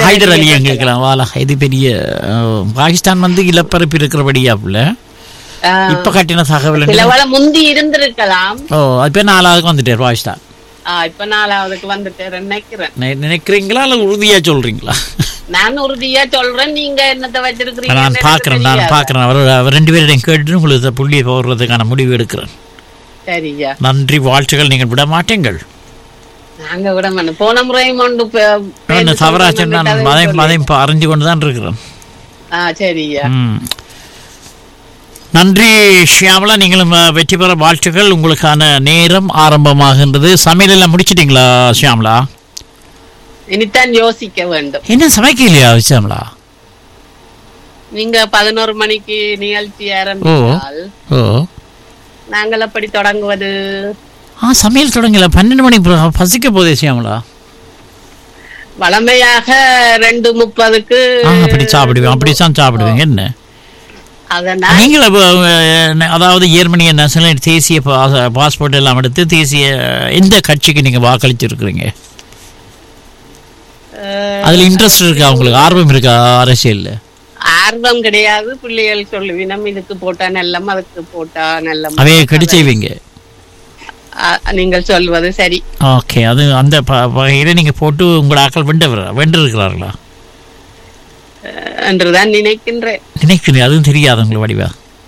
ஹைதர் அலியை கேட்கலாம் வாலா இது பெரிய அஹ், பாகிஸ்தான் வந்து இலப்பரப்பு இருக்கிறபடியாப்புல ஆ, இப்ப கட்டின தகவல் என்ன? சிலவள முந்தி இருந்திருக்கலாம் ஓ அது நாலாவதுக்கு வந்துட்டார் பாகிஸ்தான் ஆ, இப்ப நாலாவதுக்கு வந்துட்டு நினைக்கிறேன் நி- நினைக்கிறீங்களா அல்ல உறுதியா சொல்றீங்களா நான் உறுதியா சொல்றேன் நீங்க என்னத்த வச்சிருக்கிறீங்க நான் பாக்குறேன் நான் பாக்குறேன் அவர் அவர் ரெண்டு பேரையும் கேட்டு உங்களுக்கு இந்த புள்ளியை போடுறதுக்கான முடிவு எடுக்கிறேன் சரியா நன்றி வாழ்த்துக்கள் நீங்கள் விட மாட்டீங்கள் நாங்க விட மாட்டோம் போன முறையும் ஒன்று பே- என்ன பேருந்து தவறா சொல்றோம் சொன்னா வந்துட்டு அதை அதையும் சொல்லி- அதையும் இப்ப அறிஞ்சு கொண்டு தான் இருக்கிறேன் ஆ சரியா ம். நன்றி ஷியாமலா நீங்களும் அஹ், வெற்றி பெற வாழ்த்துக்கள் உங்களுக்கான நேரம் ஆரம்பமாகின்றது சமையல் எல்லாம் முடிச்சிட்டீங்களா ஷியாமலா இனித்தான் யோசிக்க வேண்டும் என்ன சமைக்கலையா ஷியாமலா நீங்க பதினோரு மணிக்கு நிகழ்ச்சி ஆரம்பித்தால் ஓ நாங்கள் அப்படி தொடங்குவது ஆ சமையல் தொடங்கல பன்னெண்டு மணி ப- பசிக்க போதே ஷியாமலா வளமையாக ரெண்டு முப்பதுக்கு ஆ அப்படி சாப்பிடுவேன் அப்படி தான் சாப்பிடுவேங்க என்ன அதனால் நீங்கள் அப்ப, அஹ், அதாவது ஜெர்மனிய நேஷனல் தேசிய பா- பாஸ்போர்ட் எல்லாம் எடுத்து தேசிய எந்த கட்சிக்கு நீங்க வாக்களிச்சிருக்கிறீங்க அஹ், அதுல இன்ட்ரெஸ்ட் இருக்கா உங்களுக்கு ஆர்வம் இருக்கா அரசியல்ல ஆர்வம் கிடையாது பிள்ளைகள் சொல்லுவினம் இதுக்கு போட்டா நல்லம் அதுக்கு போட்டா நல்லம் அவைய கெடு செய்வீங்க அ- நீங்கள் சொல்வது சரி ஓகே அது அந்த ப- வகையில நீங்க போட்டு உங்களோட ஆக்கள் வெண்டவர் வென்றிருக்கிறார்களா அஹ், என்றுதான் நினைக்கின்றேன் நினைக்கிறேன் அதுவும் தெரியாது உங்களுக்கு வடிவா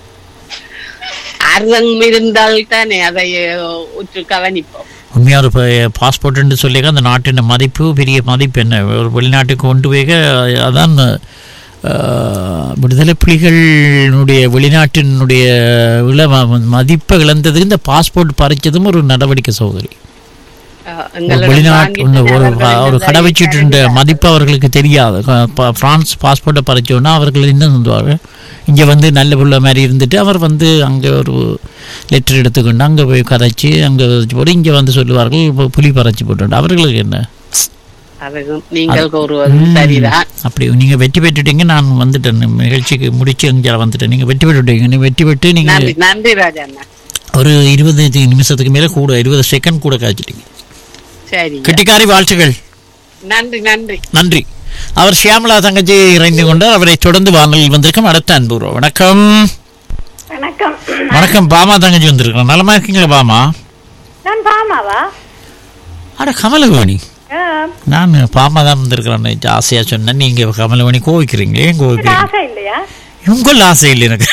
ஆர்வம் இருந்தால் தானே அதை அஹ், உற்று கவனிப்போம் உண்மையா ஒரு பாஸ்போர்ட்னு சொல்லி அந்த நாட்டின் மதிப்பு பெரிய மதிப்பு என்ன ஒரு வெளிநாட்டுக்கு கொண்டு போய் அதான் அஹ், விடுதலை புலிகளினுடைய வெளிநாட்டினுடைய இள ம- மதிப்பை இழந்ததுக்கு இந்த பாஸ்போர்ட் பறிச்சதும் ஒரு நடவடிக்கை சௌகரியம் அஹ், எங்களிடம் வெளிநாட்டு வாங்கிட்டு இந்த ஒரு அவர்கள் ஒரு இந்த கடை வச்சுட்டு இருந்த தயாரிக்கிறார்கள். மதிப்பு அவர்களுக்கு தெரியாது க- ப- பிரான்ஸ் பாஸ்போர்ட்டை பறிச்சோன்னா அவர்கள் என்ன சொல்லுவாங்க இங்கே வந்து நல்ல புள்ள மாதிரி இருந்துட்டு அவர் வந்து அங்கே ஒரு லெட்டர் எடுத்துக்கொண்டு அங்கே போய் கதைச்சி அங்கே வச்சு போட்டு இங்கே வந்து சொல்லுவார்கள் இப்போ புலி பறிச்சு போட்டு அவர்களுக்கு என்ன அதுவும் நீங்கள் கூறுவது சரிதான் அப்படி நீங்கள் வெற்றி பெற்றுட்டீங்க நான் வந்துட்டேன் நிகழ்ச்சிக்கு முடிச்சு இங்கே வந்துட்டேன் நீங்கள் வெற்றி பெற்றுட்டீங்க நீ வெற்றி பெற்று நீங்கள் நன்றி நன்றி ராஜா அண்ணா ஒரு இருபது நிமிஷத்துக்கு மேலே கூட இருபது செகண்ட் கூட காய்ச்சிட்டீங்க சரி கெட்டிக்காரி வாழ்த்துக்கள் நன்றி நன்றி நன்றி அவர் ஷியாமலா தங்கச்சி இறைந்து கொண்டார் அவரை தொடர்ந்து வானொலியில் வந்திருக்கும் அடுத்த அன்பு உறவு. வணக்கம் வணக்கம் வணக்கம் பாமா தங்கச்சி வந்திருக்கிறோம் நலமா இருக்கீங்களா பாமா நான் பாமாவா அட கமலவாணி ஆ, நான் பாமா தான் வந்திருக்கிறேன் ஆசையா சொன்னேன் நீங்க கமலவாணி கோவிக்கிறீங்க ஏன் உங்களுக்கு கோவிக்கிறீங்க ஆசை இல்லையா உங்கள் ஆசை இல்லை எனக்கு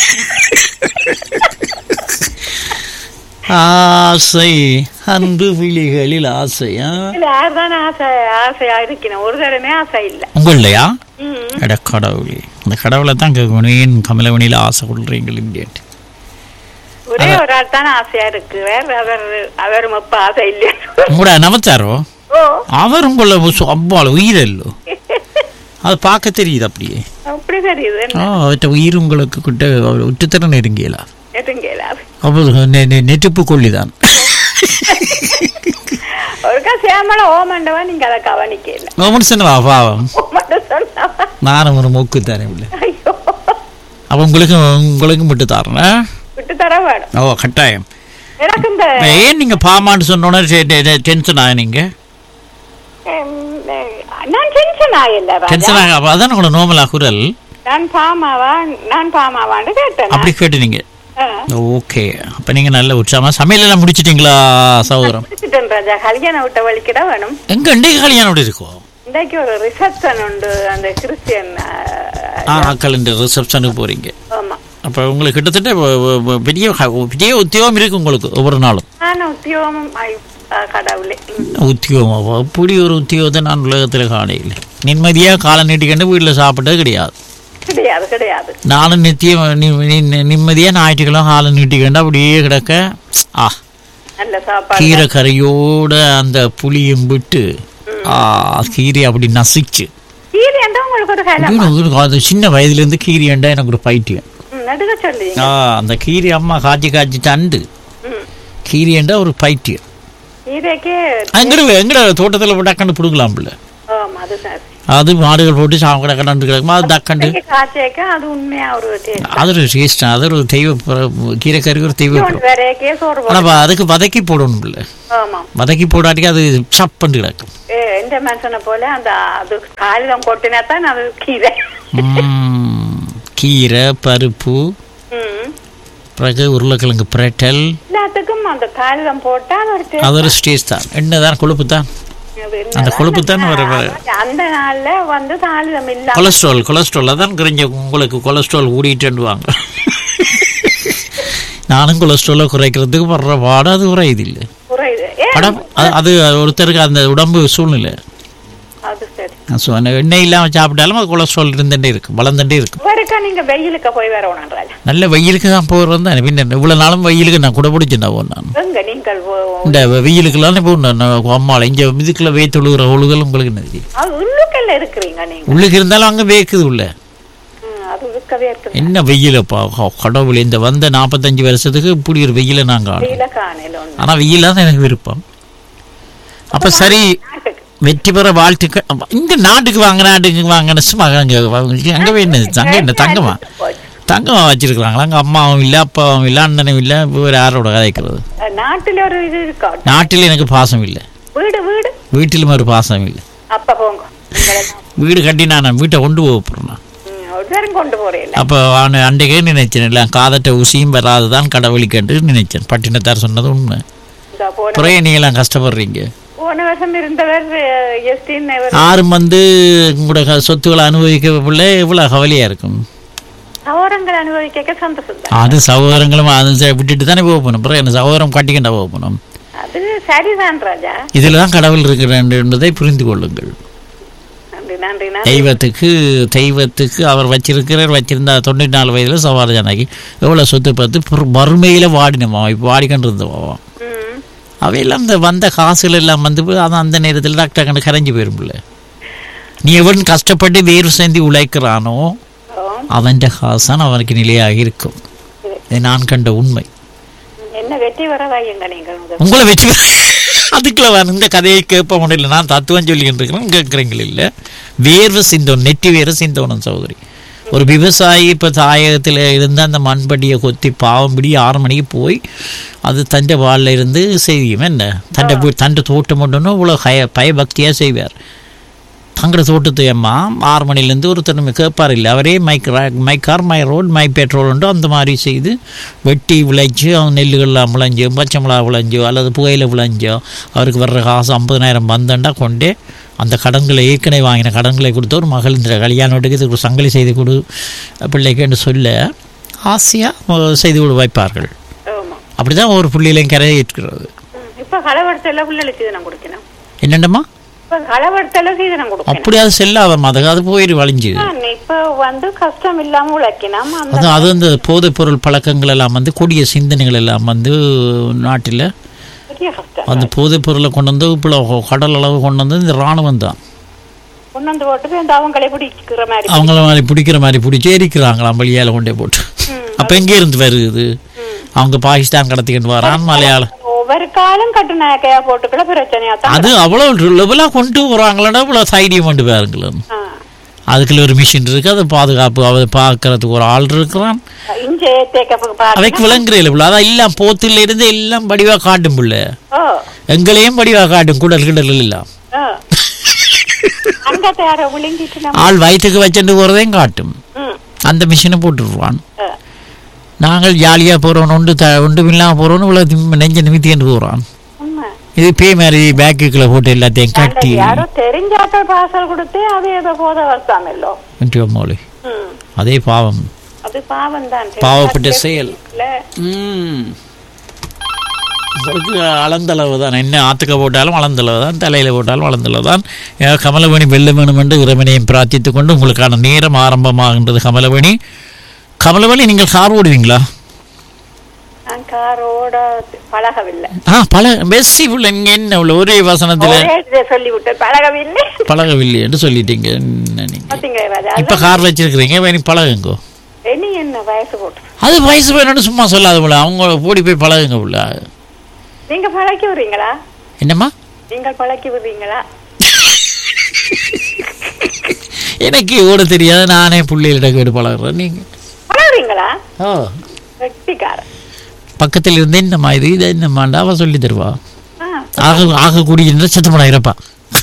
ஆசை அன்பு விழிகளில் ஆசையா இல்ல யாருதான் ஆசை ஆசையா இருக்கணும் ஒரு தடவை ஆசை இல்ல உங்கள்லையா ம். அட கடவுளே அந்த கடவுளை தான் கேட்கணும் ஏன் கமலவணியில் ஆசை கொள்றீங்கள் இந்தியன்ட்டு ஒரே ஒரு ஆள் தான் ஆசையா இருக்கு வேற அவர் அவர் மப்ப ஆசை இல்லையா உங்களோட நமச்சாரோ ஓ அவர் உங்களை அவ்வாள் உயிரல்லோ அது பார்க்க தெரியுது அப்படியே அப்படி தெரியுது ஆ அவற்ற உயிர் உங்களுக்கு கிட்ட உற்றுத்தர நெருங்கியலா எதுங்கேலா அவர் நெ- நெ- நெருப்பு கொள்ளிதான் ஒருக்கா சேமல ஓமண்டவா நீங்க அதை கவனிக்கல மனுஷனா பாவம் ஓமண்ட சொன்னவா நானும் ஒரு மூக்கு தானே இல்லை ஐயோ அப்போ உங்களுக்கு உங்களுக்கு மட்டும் தரேன் விட்டு தர வேணும் ஓ கட்டாயம் எனக்கு இந்த ஏன் நீங்க பாமான்னு சொன்னோன்னே டென்ஷன் ஆகுனீங்க ம், நான் டென்ஷன் ஆகல ராஜா டென்ஷன் ஆக அப்ப அதான் உங்களோட நோமலா குரல் நான் பாமாவா நான் பாமாவான்னு கேட்டேன் அப்படி கேட்டுனீங்க ஆ. ஓகே அப்ப நீங்க நல்ல உற்சாகமா சமையல் எல்லாம் முடிச்சிட்டீங்களா சகோதரம் முடிச்சிட்டேன் ராஜா கல்யாணம் விட்ட வழிக்கிட வேணும் எங்க இன்றைக்கு கல்யாணம் இருக்கும் இன்றைக்கு ஒரு ரிசப்ஷன் உண்டு அந்த கிறிஸ்டியன் ஆ ஆக்கள் இந்த ரிசப்ஷனுக்கு போறீங்க ஆமா அப்ப உங்களுக்கு கிட்டத்தட்ட வ- வ- வ- பெரிய ஹ- பெரிய உத்தியோகம் இருக்கு உங்களுக்கு ஒவ்வொரு நாளும் நான் உத்தியோகமும் ஐ- ஆ, கடவுளே ம். உத்தியோகம் அப்படி ஒரு உத்தியோகத்தை நான் உலகத்தில் காணையில் நிம்மதியாக காலை நீட்டிக்கண்டு வீட்டில் சாப்பிட்டது கிடையாது கிடையாது கிடையாது நானும் நித்தியம் நிம்மதியாக ஞாயிற்றுக்கிழமை காலை நீட்டிக்கண்டு அப்படியே கிடக்க ஆ நல்ல சாப்பாடு கீரை கரையோட அந்த புளியும் விட்டு ஆ கீரை அப்படி நசிச்சு கீரி என்றா உங்களுக்கு ஒரு கலம் எனக்கு ஒரு- அது சின்ன வயதுலேருந்து கீரை ஏண்டா எனக்கு ஒரு பைத்தியம் நடுக சொல்லுவீங்க ஆ அந்த கீரை அம்மா காய்ச்சி காய்ச்சி தண்டு ம். கீரை ஏண்டா ஒரு பைத்தியம் கீரைக்கே எங்கட எங்கட தோட்டத்தில் விட்டாக்கண்டு பிடுங்கலாம்ல ஆமா அது சரி அது மாடுகள் போட்டு சாப்பிட கடந்து கிடக்கும் அது தக்கண்டு காய்ச்சேக்க அது உண்மையா ஒரு taste. அது ஒரு டேஸ்ட் அது ஒரு தெய்வ பிர- கீரைக்கறி ஒரு தெய்வ இன்னொன்று வேறக்கே சோறு போடு- ஆனால் அதுக்கு வதக்கி போடணும் இல்லை ஆமா வதக்கி போடாட்டிக்கு அது சப்பண்டு கிடக்கும் ஏ, எந்த மனுஷனை போல அந்த அது காகிதம் கொட்டினா தான் அது கீரை ம், கீரை பருப்பு ம். பிறகு உருளைக்கிழங்கு பிரட்டல் எல்லாத்துக்கும் அந்த காகிதம் போட்டா அது ஒரு taste. அது ஒரு ஸ்டேஜ் தான் என்ன தான் கொழுப்பு தான் அது அந்த என்னதான் கொழுப்பு தான் வர அந்த நாள்ல வந்து காகிதம் இல்லாம கொலஸ்ட்ரால் கொலஸ்ட்ரால் அதான் குறைஞ்ச உங்களுக்கு கொலஸ்ட்ரால் கூடிட்டுவாங்க நானும் கொலஸ்ட்ராலை குறைக்கிறதுக்கு வர்ற பாடு அது குறையுது இல்லை குறையுது ஏன் படம் அது- அது ஒருத்தருக்கு அந்த உடம்பு சூழ்நிலை அது சரி ஸோ அந்த எண்ணெய் இல்லாமல் சாப்பிட்டாலும் அது கொலஸ்ட்ரால் இருந்துட்டே இருக்கும் வளர்ந்துட்டே இருக்கும் ஒருக்கா நீங்க வெயிலுக்கு போய் வரணுன்றால நல்ல வெயிலுக்கு தான் போகிறது தான் பின்ன இவ்வளோ நாளும் வெயிலுக்கு நான் கூட பிடிச்சிருந்தா போன் நான் எங்க நீங்கள் ஓ- இந்த வெயிலுக்கெல்லாம் இப்போ அம்மாவில் இங்கே இதுக்குள்ள வேத்து ஒழுகுற ஒழுகல் உங்களுக்கு என்ன தெரியும் அது உள்ளுக்கல்ல இருக்கிறீங்க நீங்க உள்ளுக்கு இருந்தாலும் அங்கே வேக்குது உள்ள ம், அது இருக்கவே இருக்குது என்ன வெயிலப்பா ஹோ, கடவுள் இந்த வந்த நாற்பத்தஞ்சு வருஷத்துக்கு இப்படி ஒரு வெயிலை நான் காணும் வெயில காணல ஒண்ணு ஆனால் வெயில் தான் எனக்கு விருப்பம் அப்போ சரி நாட்டுக்கு வெற்றி பெற வாழ்த்துக்கள் இங்க நாட்டுக்கு வாங்க நாட்டுக்கு வாங்கன்னு சும்மா அங்கே அங்கே என்ன தங்க என்ன தங்கமா போச்சு. தங்கமா வச்சிருக்கிறாங்களா அங்கே அம்மாவும் இல்லை அப்பாவும் இல்லை அண்ணனும் இல்லை வேறு யாரோட கதைக்கிறது அஹ், நாட்டுல ஒரு இது இருக்கா நாட்டில் எனக்கு பாசம் இல்லை வீடு வீடு வீட்டிலும் ஒரு பாசம் இல்லை அப்ப போங்க உங்களை தான். வீடு கட்டி நான் வீட்டை கொண்டு போக போகிறேன் நான் ம், ஒரு நேரம் கொண்டு போறீல்ல அப்போ அவன் அன்றைக்கே நினைச்சேன் இல்லை காதட்ட ஊசியும் வராதுதான் கடவுளிக்கன்று நினைச்சேன் பட்டினத்தார் சொன்னது உண்மை இந்த போன குறைய நீங்களாம் கஷ்டப்படுறீங்க போன வருஷம் இருந்தவர் எஸ்டின் யாரும் வந்து உங்களோட க- சொத்துக்களை அனுபவிக்க பிள்ளை எவ்வளோ கவலையாக இருக்கும் சௌரங்கள் அனுபவிக்க சந்தோஷம் தான் அது சகோதரங்களும் அது ச- விட்டுட்டு தானே போக போகணும் அப்புறம் என்ன சகோதரம் கட்டிக்கிட்டா போக போகணும் அது சரிதான் ராஜா இதில் தான் கடவுள் இருக்கிறான் என்பதை புரிந்து கொள்ளுங்கள் நன்றி நன்றி நன்றி தெய்வத்துக்கு தெய்வத்துக்கு அவர் வச்சிருக்கிறார் வச்சிருந்தா தொண்ணூற்றி நாலு வயதில் சவாரி ஜானகி எவ்வளோ சொத்து பார்த்து வறுமையில் வாடினமா இப்போ வாடிக்கொண்டு இருந்தவா ம் அவையெல்லாம் இந்த வந்த காசுகள் எல்லாம் வந்து அதான் அந்த நேரத்தில் டாக்டர் கண்டு கரைஞ்சு போயிரும்ல நீ எவன் கஷ்டப்பட்டு வேறு சேர்ந்து உழைக்கிறானோ ஓ, அவன் காசான் அவனுக்கு நிலையாக இருக்கும் இது நான் கண்ட உண்மை என்ன வெற்றி வரவாயுங்க நீங்கள் முதல்ல. உங்களை வச்சு அதுக்குள்ள வேணும் இந்த கதையை கேட்ப முடியல நான் தத்துவம் சொல்லிக்கிட்டு இருக்கிறேன் கேட்குறீங்கள இல்லை வேர்வை சிந்தோம் நெட்டி வேர்வை சிந்தோணும் சகோதரி ஒரு விவசாயி இப்போ தாயகத்தில் இருந்து அந்த மண்படியை கொத்தி பாவம்படி ஆறு மணிக்கு போய் அது தண்டை வாளில் இருந்து செய்யும் என்ன தண்டை வீ- தண்டை தோட்டம் மட்டும்னு இவ்வளோ ஹய பயபக்தியாக செய்வார் தங்கட தோட்டத்து அம்மா ஆறு மணிலேருந்து ஒருத்தர் கேட்பார் இல்லை அவரே மைக் my car my road my petrol உண்டு அந்த மாதிரி செய்து வெட்டி விளைச்சு அவன் நெல்லுகள்லாம் விளைஞ்சோ பச்சை மிளகா விளைஞ்சோ அல்லது புகையில விளைஞ்சோ அவருக்கு வர்ற காசு ஐம்பதனாயிரம் வந்தண்டா கொண்டே அந்த கடன்களை ஏற்கனவே வாங்கின கடன்களை கொடுத்து ஒரு மகள் இந்த கல்யாணத்துக்கு இதுக்கு ஒரு சங்கிலி செய்து கொடு பிள்ளைக்குன்னு சொல்ல ஆசையாக செய்து கொடு வைப்பார்கள் ஆமா அப்படி தான் ஒரு புள்ளியிலையும் கரையேற்றுகிறது ம், இப்ப களவெடுத்தல பிள்ளைகளுக்கு சீதனம் கொடுக்கணும் என்னண்டம்மா இப்ப களவெடுத்தல சீதனம் கொடுக்கணும் அப்படி அது செல்லாதம்மா அது அது போயிடு வளைஞ்சு ஆ, இப்ப வந்து கஷ்டம் இல்லாம உழைக்கணும் அந்த அது அது அந்த போதைப் பொருள் பழக்கங்கள் எல்லாம் வந்து கொடிய சிந்தனைகள் எல்லாம் வந்து நாட்டில் பெரிய கஷ்டம் அந்த போதைப் பொருளை கொண்டு வந்து இப்போ கடல் அளவு கொண்டு வந்து இந்த இராணுவம் தான் கொண்டு வந்து போட்டு இந்த அவங்களே பிடிக்கிற மாதிரி அவங்கள மாதிரி பிடிக்கிற மாதிரி பிடிச்சி எரிக்கிறாங்களாம் வழியால் கொண்டே போட்டு அப்போ எங்கே இருந்து வருது அவங்க பாகிஸ்தான் கடத்திக்கிட்டு வரான் மலையாளம் ஒவ்வொரு காலம் கட்டுநாயக்கையா போட்டுக்கல பிரச்சனையா தான் அது அவ்வளோ லெவலாக கொண்டு வராங்களா இவ்வளோ தைரியம் கொண்டு பாருங்களேன் ஆ. அதுக்குள்ள ஒரு மிஷின் இருக்கு அதை பாதுகாப்பு அதை பார்க்கறதுக்கு ஒரு ஆள் இருக்கிறான் இஞ்ச தேக்க அவைக்கு விளங்குறேன் இவ்வளோ அதான் எல்லாம் போத்துல இருந்து எல்லாம் படிவாக காட்டும் புள்ள ஓ எங்களையும் படிவாக காட்டும் குடல் கிடல் எல்லாம் ஓ. அங்கத்தை யாரோ விழுங்கிட்டு நம்ம ஆள் வயிற்றுக்கு வச்சுட்டு போகிறதையும் காட்டும் ம் அந்த மிஷினை போட்டுருவான் ஆ. நாங்கள் ஜாலியாக போகிறோம் ஒன்று த ஒன்றும் இல்லாமல் போகிறோன்னு இவ்வளோ திம்- நெஞ்ச நிமித்தின்னு போகிறான் உண்மை இது பே மாதிரி பேக்குக்குள்ளே போட்டு எல்லாத்தையும் கட்டி யாரோ தெரிஞ்சாக்கள் பார்சல் கொடுத்து அது ஏதோ போத வச்சாமல்லோ மோளி ம் அதே பாவம் அது பாவம் தான் பாவப்பட்ட செயல் இல்ல உங்களுக்கு அளந்தளவு தான் என்ன ஆத்துக்க போட்டாலும் அளந்தளவு தான் தலையில் போட்டாலும் அளந்தளவு தான் ஏன் கமலவேணி வெல்ல வேணும் என்று இறைவனையும் பிரார்த்தித்து கொண்டு உங்களுக்கான நேரம் ஆரம்பமாகின்றது கமலவேணி கமலவேணி நீங்கள் கார் ஓடுவீங்களா நான் காரோட பழகவில்லை ஆ பல பெஸ்ட் இவ்வளோ இங்கே என்ன உள்ள ஒரே வசனத்தில் ஒரே இதை சொல்லி விட்டு பழகவில்லை பழகவில்லை என்று சொல்லிட்டீங்க என்ன நீங்க பாத்தீங்க ராஜா இப்போ கார் வச்சிருக்கிறீங்க வேணி பழகுங்கோ இனி என்ன வயசு போட்டு அது வயசு வேணும்னு சும்மா சொல்லாத போல அவங்க ஓடி போய் பழகுங்க உள்ள நீங்க பழக்கி விடுறீங்களா என்னம்மா நீங்கள் பழக்கி விடுறீங்களா எனக்கு ஓட தெரியாது நானே பிள்ளைகளிட கேடு பழகுறேன் நீங்க பழகுறீங்களா ஓ வெட்டிக்காரன் பக்கத்தில் இருந்து என்னம்மா இது இது என்னம்மாண்டா அவ சொல்லி தருவா ஆ, ஆக ஆகக்கூடிய சத்தப்படா இருப்பா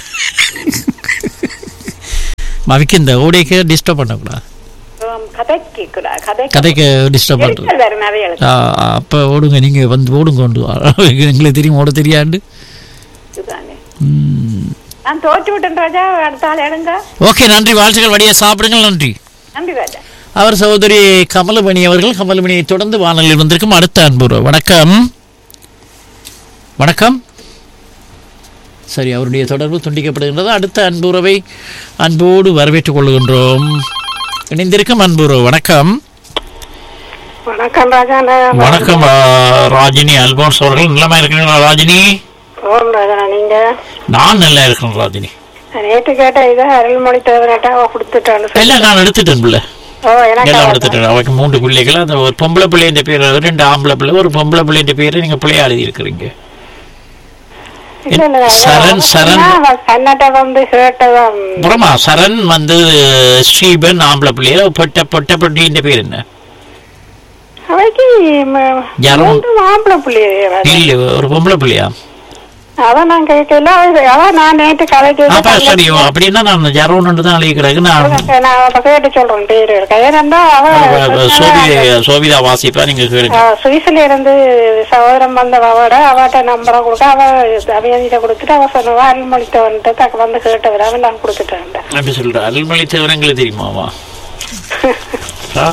மவிக்கு இந்த ஓடைக்கு டிஸ்டர்ப் பண்ணக்கூடாது உம், கதைக்கு கூட கதை கதைக்கு டிஸ்டர்ப் பண்ணுறது வேற நிறைய எழுத்து அப்போ ஓடுங்க நீங்கள் வந்து ஓடுங்க கொண்டு வா. எங்களுக்கு தெரியும் ஓட தெரியாண்டு இதுதானே நான் தோற்று விட்டேன் ராஜா அடுத்த ஆள் எடுங்க ஓகே நன்றி வாழ்த்துக்கள் வழியாக சாப்பிடுங்க நன்றி நன்றி ராஜா அவர் சகோதரி கமலமணி அவர்கள் கமலமணியை தொடர்ந்து வானொலியில் வந்திருக்கும் அடுத்த அன்புறவு வணக்கம் வணக்கம் சரி அவருடைய தொடர்பு துண்டிக்கப்படுகின்றது அடுத்த அன்புறவை அன்போடு வரவேற்றுக் கொள்கின்றோம் இணைந்திருக்கும் அன்புறவு வணக்கம் வணக்கம் ராஜா நான் வணக்கம் ஆ, ராஜினி அல்போன்ஸ் அவர்கள் நல்லமா இருக்கிறீங்களா ராஜினி ஓம் ராஜா நீங்க நான் நல்லா இருக்கிறேன் ராஜினி நேற்று கேட்ட இதை அருள்மொழி தேவனட்டா அவ கொடுத்துட்டான்னு சொல்லி எல்லாம் நான் எடுத்துட்டேன் பிள்ளை ஓ எனக்கு எல்லாம் அவ- எடுத்துட்டேன் அவருக்கு மூன்று பிள்ளைகள் அந்த ஒரு பொம்பளை பிள்ளைன்ற பேர் ரெண்டு ஆம்பளை பிள்ளை ஒரு பொம்பளை பிள்ளைன்ற பேரை நீங்க பிள்ளையா எழுதி இருக்கிறீங்க இல்ல, இல்ல, ராஜா. சரண், சரண். அவ கன்னட வந்து கேட்டதான் அப்புறமா சரண் வந்து ஸ்ரீபன் ஆம்பளை பிள்ளைய பொட்ட பொட்ட பொட்டின்ற பேர் என்ன அவைக்கு ம- யாரும்? மூன்று மாப்பிள்ளை பிள்ளையே ராஜா. இல்ல ஒரு பொம்பளை பிள்ளையா அதான் நான் கேட்கல அவ- அதான் நான் நேற்று கதை அப்ப சரி அப்படின்னா நான் ஜரோன்னு தான் அழைக்கிறாங்க நான் நான் அவ கேட்டு சொல்றேன் பேரு ஏனென்றா அவ சோபி சோபிதா வாசிப்பா நீங்க கேளுங்க அவ சுவிஸ்ல இருந்து சகோதரம் வந்தவட அவட்ட நம்பரை கொடுக்க அவ அபியானிட்ட கொடுத்துட்டு அவ சொன்னவா அருள்மொழித்தவன்ட்டு தக்க வந்து கேட்டவர் அவன் நான் கொடுத்துட்டேன் அப்படி சொல்ற அருள்மொழி தேவரங்களுக்கு தெரியுமாவா ஆ?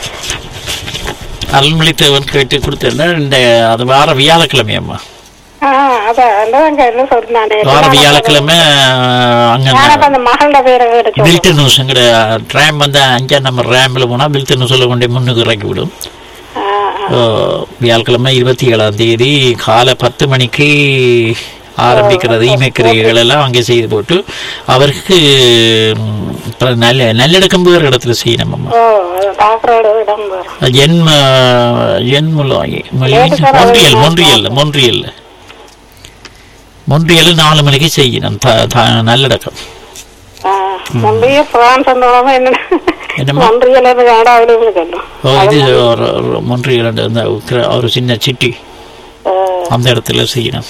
அருள்மொழி தேவன் கேட்டு கொடுத்தேன்னா இந்த அது வார வியாழக்கிழமையம்மா ஆஹ் அதான் அதான் அங்க என்ன சொன்னானே வார வியாழக்கிழமை அங்க நான் அப்ப அந்த மகளோட பேரை கேட்டு சொல்றேன் பில்டன் நியூஸ் எங்கட ரேம் வந்து அஞ்சாம் நம்பர் ரேம்பில் போனால் பில்டன் நியூஸில் கொண்டு போய் முன்னுக்கு இறக்கி விடும் ஆஹ் ஓ, வியாழக்கிழமை இருபத்தி ஏழாம் தேதி காலை பத்து மணிக்கு ஆரம்பிக்கிறது இமைக்கிரைகள் எல்லாம் அங்கே செய்து போட்டு அவருக்கு ம், அப்புறம் நல்ல நல்லடக்கம் வேறு இடத்துல செய்யணும் அம்மா ஓ டாக்டரோட இடம் வரும் ஜென்ம ஜென்முல மொன்றியல் மொன்றியல் மொன்றியல் மொன்றியல் நாலு மணிக்கு செய்யணும் த- த- நல்லடக்கம் முந்தைய பிரான்ஸ் வந்தோம் என்ன என்னம்மா? மொன்றியல் கனடாவில இருக்கணும் ஓ இது ஒரு ஒரு மொன்றியல் அந்த உக்கிர- ஒரு சின்ன சிட்டி அந்த இடத்துல செய்யணும்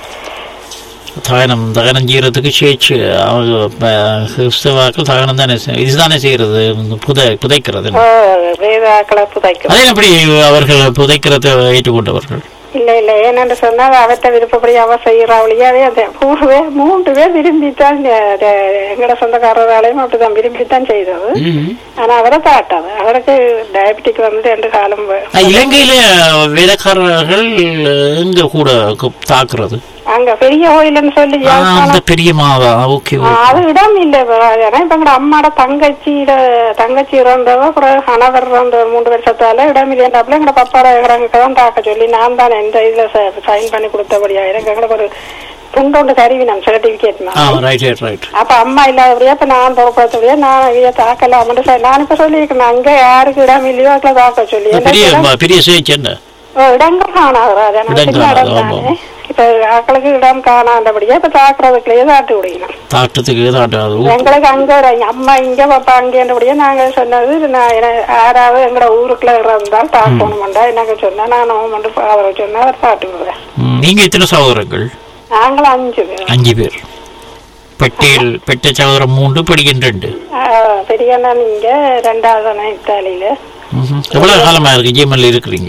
தகனம் தகனம் செய்யறதுக்கு சேச்சு அவங்க ப- கிறிஸ்தவாக்கள் தகனம் தானே செய்- இதுதானே செய்யறது இந்த புதை புதைக்கிறது வேதாக்களை புதைக்கும் அதே எப்படி அவர்கள் புதைக்கிறதை ஏற்றுக்கொண்டவர்கள் இல்ல இல்ல ஏன்னு சொன்னா அவற்றை விருப்பப்படி அவ செய்யறாவளியாவே அந்த மூணு பேர் மூன்று பேர் விரும்பித்தான் அஹ், எங்கட சொந்தக்காரராலையும் அப்படிதான் விரும்பித்தான் செய்தது ஆனா அவரை தாட்டாது அவருக்கு டயபெட்டிக் வந்து ரெண்டு காலம் வ- அஹ், இலங்கையில வேலைக்காரர்கள் எங்க கூட கு- தாக்குறது அங்க பெரிய கோயில்னு சொல்லி ஆ, அந்த யாழ்ப்பாணம் பெரிய மாவா ஓகே ஆ, அது இடம் இல்ல ஏன்னா இப்ப எங்க அம்மாட தங்கச்சியிட தங்கச்சி இறந்தவ அப்புறம் கணவர் இறந்த மூன்று வருஷத்தால இடம் இல்லையாப்ல எங்க பப்பாட எங்களுக்கு தான் தாக்க சொல்லி நான் தான் எந்த இதுல சைன் பண்ணி கொடுத்தபடியா எனக்கு எங்களுக்கு ஒரு துண்டொண்டு கருவி நான் சர்டிபிகேட் ஆ ரைட் ரைட் ரைட் அப்ப அம்மா இல்லாதபடியா இப்ப நான் பொறுப்படுத்தபடியா நான் இதை தாக்கலாம்னு சொல்லி நான் இப்ப சொல்லியிருக்கேன் அங்க யாருக்கு இடம் இல்லையோ அதுல தாக்க சொல்லி பெரிய எனக்கு இடம்- பெரிய சுயேட்சை என்ன ஓ, இடங்கள் காணாது ராஜா நான் இடம் சின்ன இடம் காணாது, தானே இப்ப ஆக்களுக்கு இடம் காணாதபடியா இப்ப தாக்குறதுக்குள்ளேயே தாட்டி விடணும் தாக்கத்துக்கு தாட்டாது எங்களுக்கு அங்க ஒரு அம்மா இங்க பாப்பா அங்கேன்றபடியே நாங்க சொன்னது நான் என- யாராவது எங்கட ஊருக்குள்ள இருந்தால் தாக்கணும்டா எனக்கு சொன்னா நான் மட்டும் அவரை சொன்னா அவர் தாட்டி விடுவேன் ம், நீங்க எத்தனை சகோதரர்கள் நாங்களும் அஞ்சு பேர் அஞ்சு பேர் பெட்டையில் பெட்டை சகோதரம் மூன்று படிக்கின்ற ரெண்டு ஆஹ், பெரியண்ணா நீங்க ரெண்டாவது அண்ணா இத்தாலியில ம்ஹும். எவ்வளவு காலமா இருக்கு ஜிஎம்எல் இருக்கிறீங்க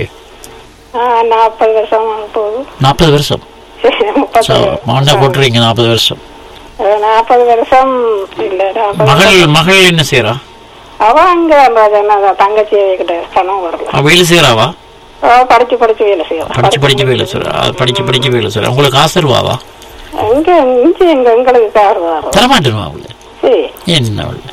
ஆஹ், நாற்பது வருஷம் ஆக போகுது நாற்பது வருஷம் சரி, முப்பது மாண்டா போட்டுறீங்க நாற்பது வருஷம் ஆஹ், நாற்பது வருஷம் இல்ல நாற்பது மகள் மகள் என்ன செய்யறா அவ அங்க ராஜா தங்கச்சி கிட்ட கனவு வரல அவ வேலை செய்யறாவா அவ படிச்சு படிச்சு வேலை செய்யலாம் படிச்சு படிச்சு வேலை செய்யறா அது படிச்சு படிச்சு வேலை செய்யறா உங்களுக்கு காசு தருவாவா எங்க இஞ்சி எங்க எங்களுக்கு கார் வரும் தரமாட்டேனுவா அவளு சரி என்ன அவளு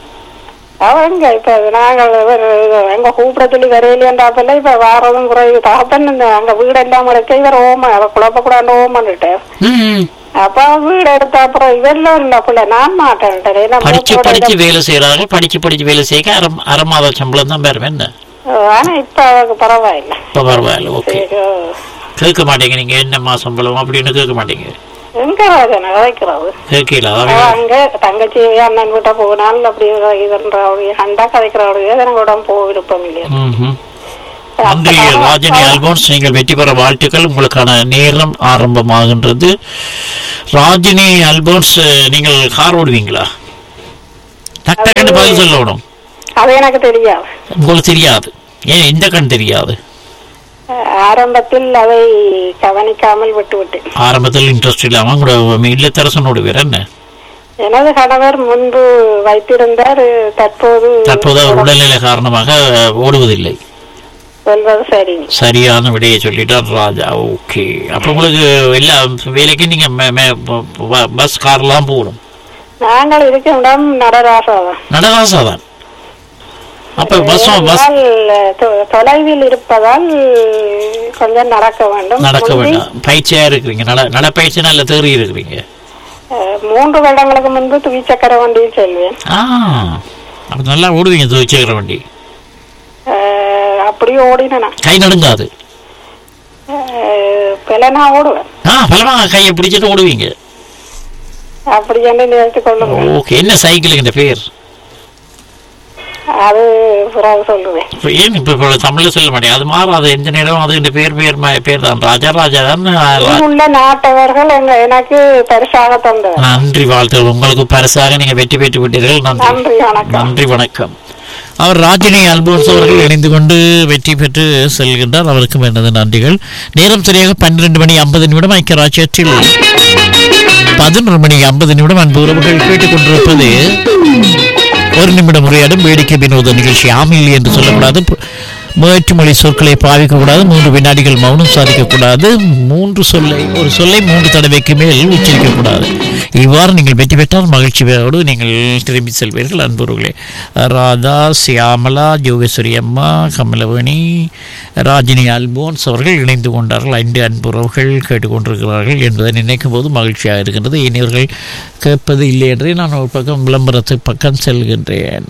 அவங்க இப்ப நாங்கள் ஒரு எங்க கூப்பிட சொல்லி வரையிலேன்றாப்பல இப்ப வாரதும் குறைவு தாப்பன் இந்த அங்க வீடு எல்லாம் இருக்க இவர் ஓம அவ குழப்ப கூடாண்டு ஓமன்னுட்டு ம் அப்ப அவ வீடு எடுத்த அப்புறம் இவெல்லாம் இல்ல புள்ள நான் மாட்டேன்ட்டேன் ஏன்னா படிச்சு மூத்தோட படிச்சு இடம்- வேலை செய்யறாங்க படிச்சு படிச்சு வேலை செய்ய அரை அரை மாத சம்பளம் தான் பெறும் என்ன ஆனா இப்ப அவருக்கு பரவாயில்ல இப்ப பரவாயில்ல ஓகே சரி, ஓ. கேட்க மாட்டீங்க நீங்க என்ன மாசம் சம்பளம் அப்படின்னு கேட்க மாட்டீங்க எங்க ராஜனா கதைக்கிறது கேட்கல அவ அங்க தங்கச்சி அண்ணன் வீட்டை போனால் அப்படி இதுன்றவங்க அண்டா கதைக்கிறவங்க எனக்கு உடம்பு போக விருப்பம் இல்லையா ம்ஹும். நன்றி ராஜினி அல்போன்ஸ் நீங்கள் வெற்றி பெற வாழ்த்துக்கள் உங்களுக்கான நேரம் ஆரம்பமாகின்றது ராஜினி அல்போன்ஸ் நீங்கள் கார் ஓடுவீங்களா டக் டக்குன்னு பதில் சொல்லணும் அது எனக்கு தெரியாது உங்களுக்கு தெரியாது ஏன் இந்த கண் தெரியாது அஹ் ஆரம்பத்தில் அதை கவனிக்காமல் விட்டு விட்டேன் ஆரம்பத்தில் இன்ட்ரெஸ்ட் இல்லாம கூட இல்லத்தரசனோடு வேற என்ன எனது கணவர் முன்பு வைத்திருந்தார் தற்போது தற்போது அவர் உடல்நிலை காரணமாக ஓடுவதில்லை சொல்வது சரி சரியான விடையை சொல்லிட்டார் ராஜா ஓகே அப்ப உங்களுக்கு எல்லா வேலைக்கும் நீங்க மே- மே- ப- ப- பஸ் கார்லாம் போகணும் நாங்கள் இருக்கும் இடம் நடராசாதான் நடராசா தான் அப்ப பஸ் பஸ் ஏனென்றால், தொ- தொலைவில் இருப்பதால் கொஞ்சம் நடக்க வேண்டும் நடக்க முந்தி, வேண்டாம் பயிற்சியா இருக்கிறீங்க நட நடப்பயிற்சி நல்ல தேறி இருக்கிறீங்க அஹ், மூன்று வருடங்களுக்கு முன்பு துவிச்சக்கர வண்டியில் செல்வேன் ஆ அப்ப நல்லா ஓடுவீங்க துவச்சிக்கிற வண்டி அஹ், அப்படியே ஓடினேன் நான். கை நடுங்காது அஹ், பிளனா ஓடுவேன் ஆ பலமா கையை பிடிச்சிட்டு ஓடுவீங்க அப்படி என்று நினைத்து கொள்ளுங்க ஓகே என்ன சைக்கிளுங்க இந்த பேர் அது பிறகு சொல்லுவேன் இப்ப ஏன் இப்ப இப்ப தமிழ்ல சொல்ல மாட்டேன் அது மாறாது எந்த நேரம் அது இந்த பேர் பேர் ம- பேர் தான் ராஜா ராஜா தான் ஆ, ரா- உள்ள நாட்டவர்கள் எங்க எனக்கு பரிசாக தந்தவர் நன்றி வாழ்த்துகள் உங்களுக்கு பரிசாக நீங்க வெற்றி பெற்று விட்டீர்கள் நன்றி நன்றி வணக்கம் நன்றி வணக்கம் அவர் ராஜினி அல்போன்ஸ் அவர்கள் இணைந்து கொண்டு வெற்றி பெற்று செல்கின்றார் அவருக்கும் எனது நன்றிகள் நேரம் சரியாக பன்னிரண்டு மணி ஐம்பது நிமிடம் ஐக்கிய ராஜ்யத்தில் பதினொரு மணி ஐம்பது நிமிடம் அன்பு உறவுகள் கேட்டுக்கொண்டிருப்பது ஒரு நிமிடம் உரையாடும் வேடிக்கை வினோத நிகழ்ச்சி ஆமில் என்று சொல்லக்கூடாது பு- வேற்றுமொழி சொற்களை பாவிக்கக்கூடாது மூன்று வினாடிகள் மௌனம் சாதிக்கக்கூடாது மூன்று சொல்லை ஒரு சொல்லை மூன்று தடவைக்கு மேல் உச்சரிக்கக்கூடாது இவ்வாறு நீங்கள் வெற்றி பெற்றால் மகிழ்ச்சியோடு நீங்கள் திரும்பி செல்வீர்கள் அன்புறவுகளே ராதா சியாமலா ஜோகேஸ்வரி அம்மா கமலவேணி ராஜினி அல்போன்ஸ் அவர்கள் இணைந்து கொண்டார்கள் ஐந்து அன்புறவுகள் கேட்டுக்கொண்டிருக்கிறார்கள் என்பதை நினைக்கும் போது மகிழ்ச்சியாக இருக்கின்றது இனியவர்கள் கேட்பது இல்லை என்றே நான் ஒரு பக்கம் விளம்பரத்து பக்கம் செல்கின்றேன்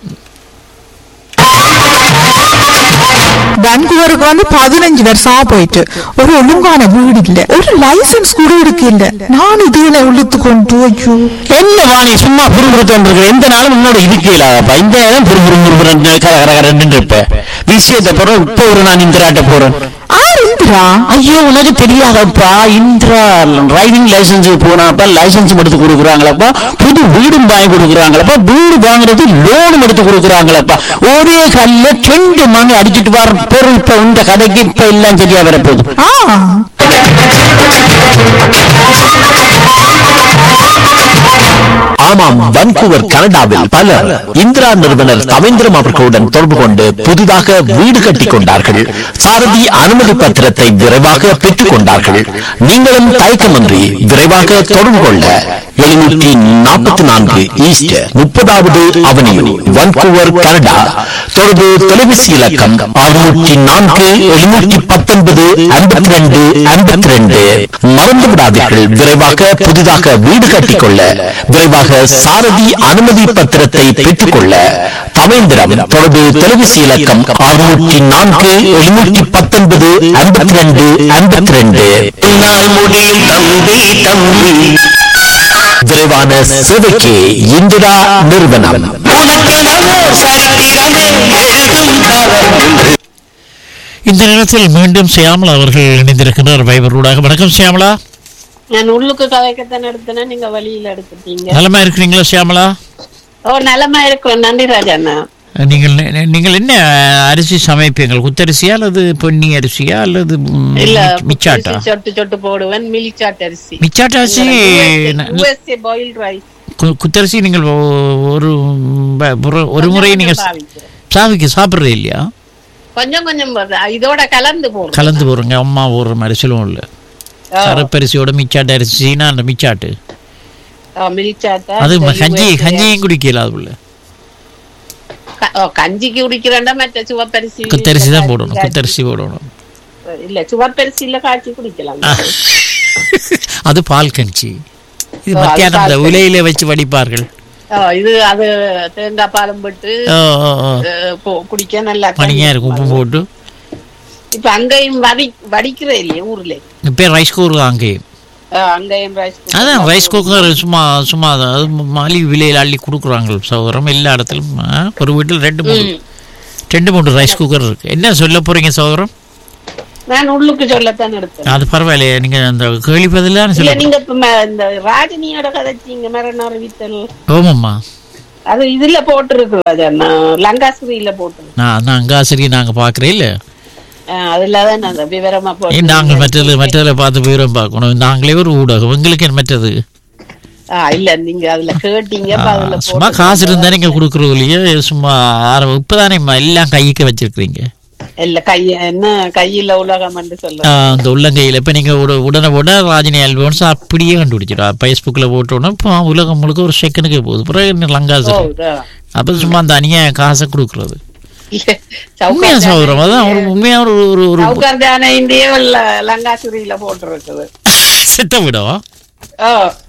பெங்களூருக்கு வந்து பதினஞ்சு வருஷமா போயிட்டு ஒரு ஒழுங்கான வீடு இல்ல ஒரு லைசன்ஸ் கூட இருக்கு இல்ல நான் இதுல உள்ளுத்து கொண்டு ஐயோ என்ன வாணி சும்மா புருபுருத்தம் இருக்கிற எந்த நாளும் உன்னோட இருக்கலாப்பா இந்த நேரம் புருபுரு புருபுரன் கர கர கரன்னு இருப்ப விஷயத்தை போறோம் இப்ப ஒரு நான் இந்திராட்ட போறேன் ஆர் இந்திரா ஐயோ உனக்கு தெரியாதப்பா இந்திரா டிரைவிங் லைசன்ஸ் போனாப்பா லைசன்ஸ் எடுத்து கொடுக்குறாங்களப்பா புது வீடும் வாங்கி கொடுக்குறாங்களப்பா வீடு வாங்குறது லோனும் எடுத்து கொடுக்குறாங்களப்பா ஒரே கல்ல ரெண்டு மணி அடிச்சிட்டு வர பொருள் இப்ப இந்த கதைக்கு இப்ப எல்லாம் சரியா வரப்போகுது ஆ ஆமாம் வன்கூவர் கனடாவில் பலர் இந்திரா நிறுவனர் ரவீந்திரம் அவர்களுடன் தொடர்பு கொண்டு புதிதாக வீடு கட்டிக் கொண்டார்கள் சாரதி அனுமதி பத்திரத்தை விரைவாக பெற்றுக் கொண்டார்கள் நீங்களும் தயக்கமின்றி விரைவாக தொடர்பு கொள்ள எழுநூற்றி நாற்பத்தி நான்கு ஈஸ்ட் முப்பதாவது அவனியூ வன்கூவர் கனடா தொடர்பு தொலைபேசி இலக்கம் அறுநூற்றி நான்கு எழுநூற்றி பத்தொன்பது ஐம்பத்தி ரெண்டு ஐம்பத்தி ரெண்டு மறந்து விடாதீர்கள் விரைவாக புதிதாக வீடு கட்டிக்கொள்ள விரைவாக சாரதி அனுமதி பத்திரத்தை பெற்றுக்கொள்ள தவேந்திரம் தொடர்பு தொலைபேசி இலக்கம் அறுநூற்றி நான்கு எழுநூற்றி பத்தொன்பது ஐம்பத்தி ரெண்டு ஐம்பத்தி ரெண்டு முடியும் தம்பி தம்பி விரைவான சேவைக்கு இந்திரா நிறுவனம் உனக்கெனவோ சரித்திரமே எழுதும் காலம் இந்த நேரத்தில் மீண்டும் சியாமலா அவர்கள் இணைந்திருக்கின்றார் வைபரூடாக வணக்கம் சியாமலா நான் உள்ளுக்கு கதைக்கத்தான் எடுத்தேன்னா நீங்க வழியில எடுத்துட்டீங்க நலமா இருக்கிறீங்களா சியாமலா ஓ நலமா இருக்கும் நன்றி ராஜாண்ணா நீங்கள் நி- நீங்கள் என்ன அரிசி சமைப்பீங்கள் குத்தரிசியா அல்லது பொன்னி அரிசியா அல்லது ம், இல்ல மிச்சாட்டா அரிசி சொட்டு சொட்டு போடுவேன் மில்ச்சாட் அரிசி மிச்சாட்ட அரிசி ந- யூஎஸ்ஏ பாயில் ரைஸ் கு- குத்தரிசி நீங்கள் ஒ- ஒரு ப- ஒரு- ஒரு முறை நீங்க சாவிக்கு சாப்பிட்றது இல்லையா கொஞ்சம் கொஞ்சம் வருது. இதோட கலந்து போடுறோம் கலந்து போடுங்க அம்மா போடுற மாதிரி சொல்லுவோம் இல்ல கருப்பரிசியோட மிச்சாட்டு அரிசினா அந்த மிச்சாட்டு மில்ச்சாட்டா அது ம- கஞ்சி கஞ்சியும் குடிக்கல அதுக்குள்ள கஞ்சிக்கு குடிக்கிறேன்டா மற்ற சிவப்பரிசி குத்தரிசி தான் போடணும் குத்தரிசி போடணும் இல்ல சிவப்பரிசியில காய்ச்சி குடிக்கலாம் அது பால் கஞ்சி இது ஓ, அது மத்தியானம் இந்த பால் உலையில வச்சு வடிப்பார்கள் ஆ, இது அது தேங்காய் பாலம் போட்டு ஓ, ஓ, ஓ. அஹ், போ- குடிக்க நல்லா மணியா இருக்கும் உப்பு போட்டு இப்ப அங்கேயும் வடி வடிக்கிற இல்லையே ஊர்ல இப்போ ரைஸ் கூறு அங்கேயும் அஹ், அங்கேயும் ரைஸ் அதான் ரைஸ் குக்கர் சும்மா சும்மா அது மலிவு விலையில் அள்ளி கொடுக்குறாங்க சௌகரம் எல்லா இடத்துலையும் ஆ, ஒரு வீட்டில் ரெண்டு மூணு ரெண்டு மூணு ரைஸ் குக்கர் இருக்கு என்ன சொல்ல போறீங்க சௌகரம் நான் உள்ளுக்கு சொல்லத்தான் எடுத்தேன் அது பரவாயில்லையே நீங்க அந்த கேள்விப்பதில் இல்ல சொல்ல நீங்க இப்ப ம- இந்த ராஜினியோட கதைச்சிங்க மரண அறிவித்தல் ஓமம்மா அது இதுல போட்டிருக்கு ராஜா நான் லங்காஸ்திரியில போட்டிருக்கு நான் நான் அங்கே ஆசிரியர் நாங்கள் பார்க்குறேன் இல்லை அஹ், அதுலதான் நான் அந்த விவரமா போட்டு நாங்கள் மற்றது மற்றதில் பார்த்து போயிடும் பார்க்கணும் நாங்களே ஒரு ஊடகம் உங்களுக்கு என்ன மற்றது ஆ, இல்ல நீங்க அதுல கேட்டீங்க அப்ப அதுல சும்மா போட்டு- காசு இருந்தா நீங்க கொடுக்குறது இல்லையே சும்மா ஆர- இப்பதானே ம- எல்லாம் கைக்கு வச்சிருக்கிறீங்க இல்ல கைய என்ன கையில உலகம் என்று சொல்ல ஆ, அந்த உள்ளங்கையில் இப்போ நீங்கள் உட உடனே உடனே ராஜினி ஆல்பம்ஸ் அப்படியே கண்டுபிடிச்சிடா ஃபேஸ்புக்கில் போட்டோன்னா இப்போ உலகம் முழுக்க ஒரு செகண்டுக்கே போகுது பிறகு லங்காசு அப்போ சும்மா அந்த அநியாய காசை கொடுக்குறது உண்மையா சௌகரம் அதான் ஒரு உண்மையா ஒரு ஒரு ஒரு சௌகர்தான இந்திய லங்காசுரியில போட்டிருக்குது செத்த விடம் ஓ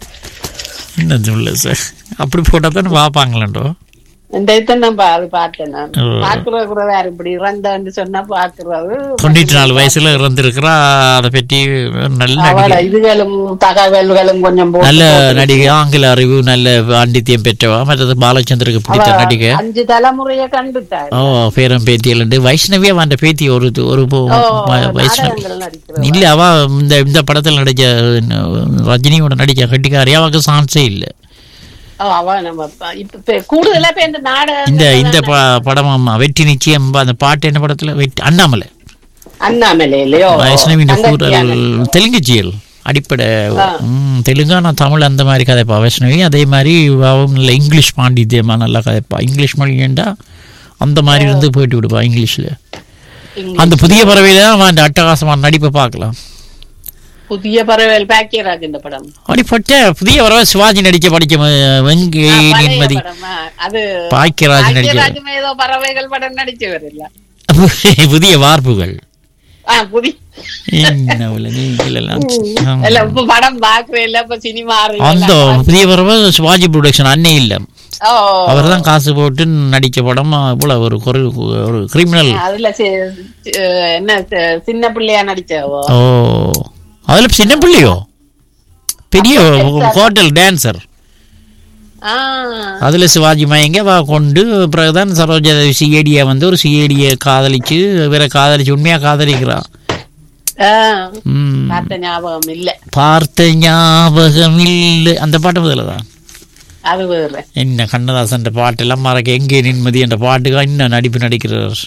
என்ன சொல்ல சார் அப்படி போட்டால் தானே பார்ப்பாங்களேண்டோ இந்த இதை நான் பா- அது பார்த்தேன் நான் ஓ. பாக்குறது கூட வேற இப்படி இறந்தான்னு சொன்னா பாக்குறது தொண்ணூற்றி நாலு வயசுல இறந்துருக்கிறா அதை பற்றி நல்ல அவள நடிகை இதுகளும் தகவல்களும் கொஞ்சம் போட்டு நல்ல நடிகை ஆங்கில அறிவு நல்ல பாண்டித்யம் பெற்றவா மற்றது பாலச்சந்தருக்கு பிடித்த அவ நடிகை அஞ்சு தலைமுறைய கண்டுட்டாரு ஓ பேரம் பேத்தியில் வைஷ்ணவியா அந்த பேத்தி ஒரு ஒரு போ- ஓ, வ- வைஷ்ணவி நாடகங்கள் நடிக்கிறவ. இல்ல அவ இந்த இந்த படத்துல நடிச்ச ரஜினியோட நடிச்ச கட்டிக்காரி அவக்கு சான்ஸே இல்ல ஓ, அவ நம்ம ப- இப்ப பே- கூடுதலா இப்ப இந்த நாடகம் இந்த இந்த ப- படம் ஆமா, வெற்றி நிச்சயம் அந்த பாட்டு என்ன படத்துல வெற்றி அண்ணாமலை அண்ணாமலை இல்லையோ வைஷ்ணவி தங்கச்சியான. கூறல் தெலுங்கு ஜியல் அடிப்படை ம், தெலுங்கானா தமிழ் அந்த மாதிரி கதைப்பா வைஷ்ணவி அதே மாதிரி அவன் நல்ல இங்கிலீஷ் பாண்டித்யமா நல்லா கதைப்பா இங்கிலீஷ் மொழியேண்டா அந்த மாதிரி இருந்து போயிட்டு விடுப்பா இங்கிலீஷ்ல இங்க அந்த புதிய பறவையில தான் அவன் அந்த அட்டகாசமான நடிப்பை பார்க்கலாம் புதிய பறவைகள் பாக்கியராஜ் இந்த படம் அப்படிப்பட்ட புதிய பறவை சிவாஜி நடிக்க படிக்க வெங்கை ஆ, பழைய நிம்மதி படமா? அது பாக்கியராஜ் நடிக்க பாக்கியராஜும் ஏதோ பறவைகள் படம் நடிச்சவர் இல்ல புதிய வார்ப்புகள் ஆ, புதிய என்ன உள்ள நீங்கள் எல்லாம் ஆமா. இல்ல இப்ப படம் பாக்குறேன் இல்ல இப்ப சினிமா அந்த புதிய பறவை சிவாஜி ப்ரொடக்ஷன் அன்னை இல்ல ஓ அவர் தான் காசு போட்டு நடிச்ச படம் இவ்வளவு ஒரு குறை ஒரு கிரிமினல் அதுல சி- சி- என்ன சி- சின்ன பிள்ளையா நடிச்சவோ ஓ அதுல சின்ன பிள்ளையோ பெரிய ஹோட்டல் டான்சர் ஆ அதுல சிவாஜி மயங்க வா கொண்டு பிறகுதான் சரோஜா சிஏடியை வந்து ஒரு சிஏடியை காதலிச்சு வேற காதலிச்சு உண்மையா காதலிக்கிறான் ஆ, ம். பார்த்த ஞாபகம் இல்ல பார்த்த ஞாபகம் இல்லை அந்த பாட்டு முதல்ல தான் அது வேற என்ன கண்ணதாசன் பாட்டெல்லாம் மறக்க எங்கே நிம்மதி என்ற பாட்டுக்கு இன்னும் நடிப்பு நடிக்கிறார்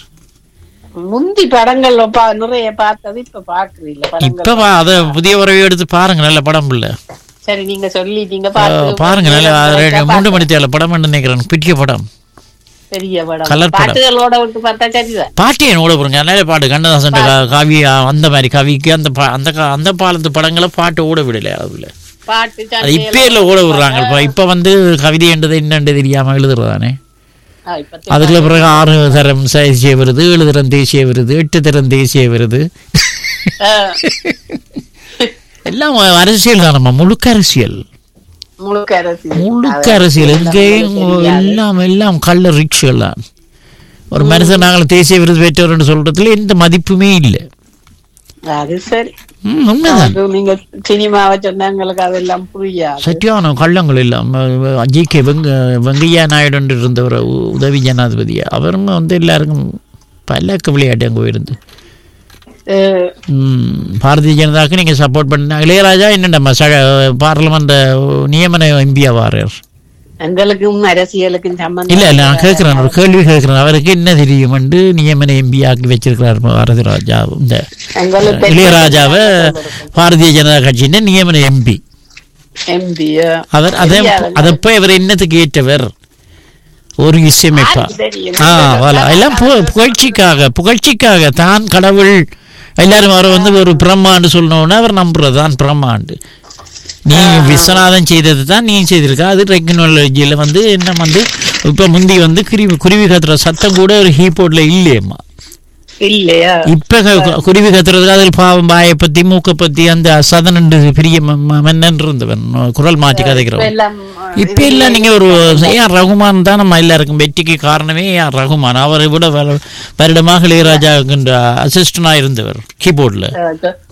முந்தி படங்கள் பா- நிறைய பார்த்தது இப்ப பாக்குறீங்க படங்கள் இப்ப பா- அத புதிய உறவை எடுத்து பாருங்க நல்ல படம் இல்ல சரி நீங்க சொல்லிட்டீங்க பார்த்து பாருங்க நல்ல அது ரெண்டு- மூன்று மணி தேவை படம் நினைக்கிறேன் பிடிக்க படம் பெரிய படம் கலர் படம். பாட்டுகளோட விட்டு பார்த்தா சரிதான் பாட்டு என்னோட போடுங்க நல்ல பாட்டு கண்ணதாசன் காவியா அந்த மாதிரி கவிக்கு அந்த பா- அந்த கா- அந்த பாலத்து படங்களை பாட்டு ஓட விடல அதுல பாட்டு அது சண்டை இப்ப இல்ல ஓட விடுறாங்க இப்ப இப்ப வந்து கவிதை என்றது என்னன்னு தெரியாம எழுதுறதானே ஆ, இப்ப அதுக்குள்ள பிறகு ஆறு தரம் தேசிய விருது ஏழு தரம் தேசிய விருது எட்டு தரம் தேசிய விருது ஆ, எல்லாம் அரசியல் தானம்மா முழுக்க அரசியல் முழுக்க அரசியல் முழுக்க அரசியல் எங்கேயும் எல்லாம் எல்லாம் கள்ள ரிக்ஷ் எல்லாம் ஒரு மனுஷன் நாங்கள் தேசிய விருது பெற்றோர்னு சொல்றதுல எந்த மதிப்புமே இல்லை அது சரி ம், உண்மைதான் அது நீங்க சினிமாவை சொன்னவங்களுக்கு அதெல்லாம் புரியாது சத்தியான கள்ளங்கள் எல்லாம் ஜி கே வெங்க வெங்கையா நாயுடு இருந்தவர் உ- உதவி ஜனாதிபதி அவரும் வந்து எல்லாருக்கும் பல்லக்க விளையாட்டு அங்கே போயிருந்து அஹ், ம், பாரதிய ஜனதாக்கு நீங்கள் சப்போர்ட் பண்ண இளையராஜா என்னண்டம்மா ச பார்லமெண்ட் நியமன எம்பியா வாரார் எங்களுக்கும் அரசியலுக்கும் சம்பந்தம் இல்ல இல்ல நான் கேட்கிறேன் ஒரு கேள்வி கேட்கிறேன் அவருக்கு என்ன தெரியும் என்று நியமன எம்பி ஆக்கி வச்சிருக்கிறார் பாரதி ராஜா இந்த எங்களுக்கு இளையராஜாவை பாரதிய ஜனதா கட்சியின் நியமன எம்பி எம்பி அவர் அதை அதப்ப இவர் என்னத்துக்கு ஏற்றவர் ஒரு இசையமைப்பா தெரியும் ஆ voilà. எல்லாம் பு- புகழ்ச்சிக்காக புகழ்ச்சிக்காக தான் கடவுள் எல்லாரும் அவரை வந்து ஒரு பிரம்மாண்டு சொல்லணும்னா அவர் நம்புறது தான் பிரம்மாண்டு நீ விஸ்வநாதன் செய்தது தான் நீ செய்திருக்க அது டெக்னாலஜியில் வந்து என்ன வந்து இப்போ முந்தி வந்து குருவி குருவி கத்துற சத்தம் கூட ஒரு கீபோர்டில் இல்லையம்மா இல்லையா இப்ப க- குருவி கத்துறதுக்கு அதில் பாவம் பாயை பத்தி மூக்க பத்தி அந்த சதனண்டு பெரிய ம- ம- மன்னன் இருந்தவன் குரல் மாற்றி இப்ப கதைக்கிறவன் எல்லாம் இப்ப இல்ல நீங்க ஒரு ஏஆர் ரகுமான் தான் நம்ம எல்லாருக்கும் வெற்றிக்கு காரணமே ஏஆர் ரகுமான் அவரை விட வரு- வருடமாக இளையராஜாவுக்கு அசிஸ்டண்டா இருந்தவர் கீபோர்ட்ல அஹ்,